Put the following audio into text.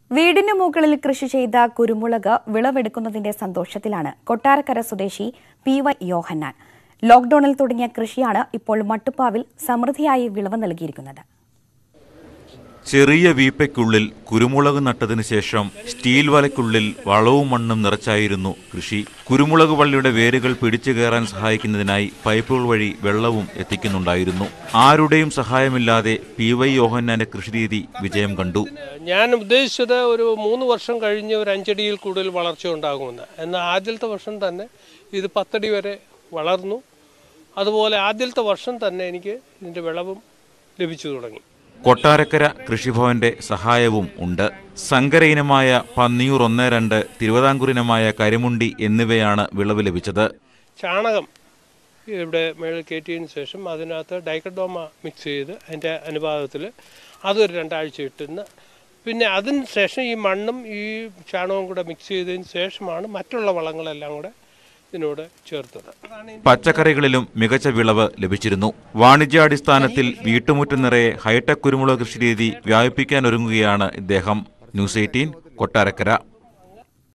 വീടിന് മുകളിൽ കൃഷി ചെയ്ത കുരുമുളക് വിളവെടുക്കുന്നതിന്റെ സന്തോഷത്തിലാണ് കൊട്ടാരക്കര സ്വദേശി പി വൈ യോഹന്നാൻ ലോക്ഡൌണിൽ തുടങ്ങിയ കൃഷിയാണ് ഇപ്പോൾ മട്ടുപ്പാവിൽ സമൃദ്ധിയായി വിളവ് നൽകിയിരിക്കുന്നത് ചെറിയ വീപ്പയ്ക്കുള്ളിൽ കുരുമുളക് നട്ടതിന് ശേഷം സ്റ്റീൽ വലയ്ക്കുള്ളിൽ വളവും മണ്ണും നിറച്ചായിരുന്നു കൃഷി കുരുമുളക് വള്ളിയുടെ വേരുകൾ പിടിച്ചു കയറാൻ സഹായിക്കുന്നതിനായി പൈപ്പുകൾ വഴി വെള്ളവും എത്തിക്കുന്നുണ്ടായിരുന്നു ആരുടെയും സഹായമില്ലാതെ പി വൈ യോഹന്നാന്റെ കൃഷിരീതി വിജയം കണ്ടു ഞാൻ ഉദ്ദേശിച്ചത് ഒരു മൂന്ന് വർഷം കഴിഞ്ഞ് ഒരു അഞ്ചടിയിൽ കൂടുതൽ വളർച്ച ഉണ്ടാകുമെന്ന് എന്നാൽ ആദ്യത്തെ വർഷം തന്നെ ഇത് പത്തടി വരെ വളർന്നു അതുപോലെ ആദ്യത്തെ വർഷം തന്നെ എനിക്ക് ഇതിൻ്റെ വിളവും ലഭിച്ചു തുടങ്ങി കൊട്ടാരക്കര കൃഷിഭവന്റെ സഹായവും ഉണ്ട് സങ്കര ഇനമായ പന്നിയൂർ ഒന്ന് രണ്ട് തിരുവിതാംകൂർ ഇനമായ കരിമുണ്ടി എന്നിവയാണ് വിളവ് ലഭിച്ചത് ചാണകം ഇവിടെ മേളിൽ കയറ്റിയതിന് ശേഷം അതിനകത്ത് ഡൈക്കഡോമ മിക്സ് ചെയ്ത് അതിൻ്റെ അനുപാതത്തിൽ അതൊരു രണ്ടാഴ്ച ഇട്ടുന്ന പിന്നെ അതിന് ശേഷം ഈ മണ്ണും ഈ ചാണകവും കൂടെ മിക്സ് ചെയ്തതിന് ശേഷമാണ് മറ്റുള്ള വളങ്ങളെല്ലാം കൂടെ ഇതിനോട് ചേർത്തത് പച്ചക്കറികളിലും മികച്ച വിളവ് ലഭിച്ചിരുന്നു വാണിജ്യാടിസ്ഥാനത്തിൽ വീട്ടുമുറ്റം നിറയെ ഹൈടെക് കുരുമുളക് കൃഷിരീതി വ്യാപിപ്പിക്കാനൊരുങ്ങുകയാണ് ഇദ്ദേഹം ന്യൂസ് എയ്റ്റീൻ കൊട്ടാരക്കര